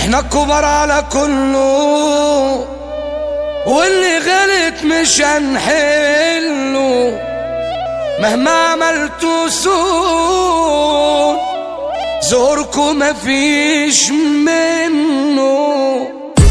احنا الكبار على كله واللي غلط مش هنحله مهما عملتوا سوء زوركم مفيش منه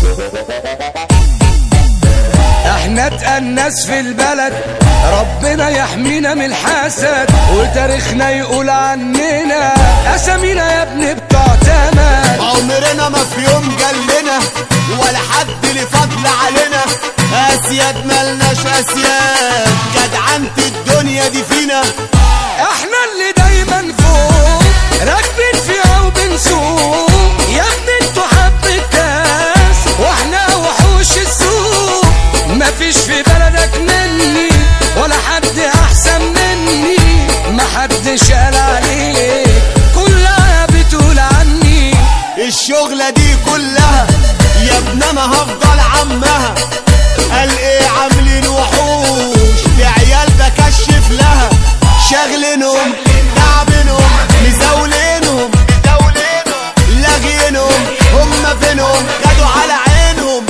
احنا اتقناس في البلد ربنا يحمينا من الحسد وتاريخنا يقول عننا اسامينا يا ابني بتوع تمن عمرنا ما في يوم جلنا ولا حد ليه فضل علينا اسياد ملناش اسياد جدعنت الدنيا دي فينا احنا اللي دايما فوق راكبين فيها وبنسوق يا ابني انتوا حبة ناس واحنا وحوش السوق مفيش في بلدك مني ولا حد احسن مني محدش قال عليك كلها بتقول عني الشغلة دي كلها يا ابن انا هفضل عمها قال ايه عاملين وحوش لعيال بكشف لها شاغلينهم تعبينهم مزاولينهم لاغينهم هم فينهم خدوا على عينهم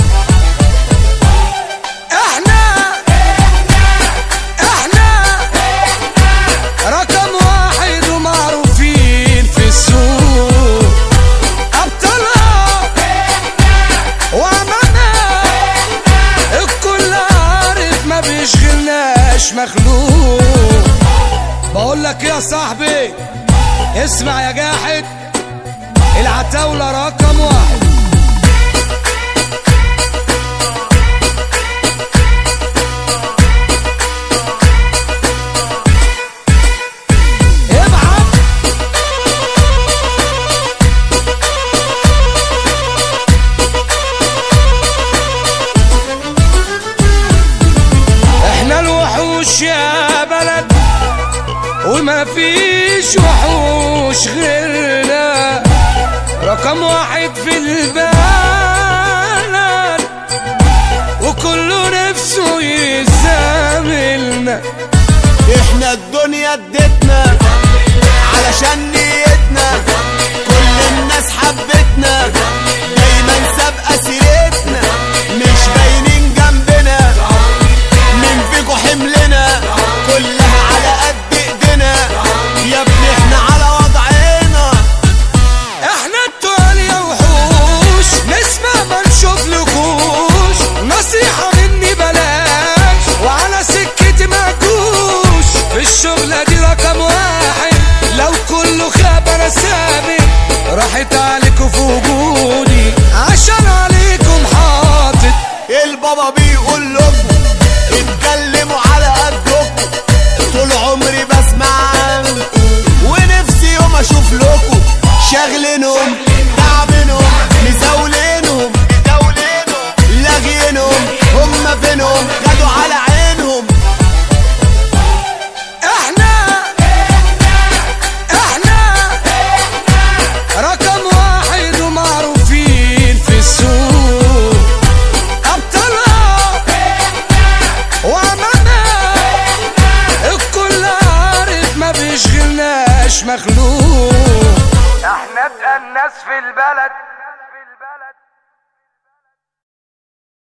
احنا احنا رقم واحد ومعروفين في السوق ابطالها وامانة الكل عارف ما بيشغلناش مخلوق بقول لك يا صاحبي اسمع يا جاحد العتاولة رقم واحد ابعت احنا الوحوش يا بلد وما فيش وحوش غيرنا رقم واحد في البلد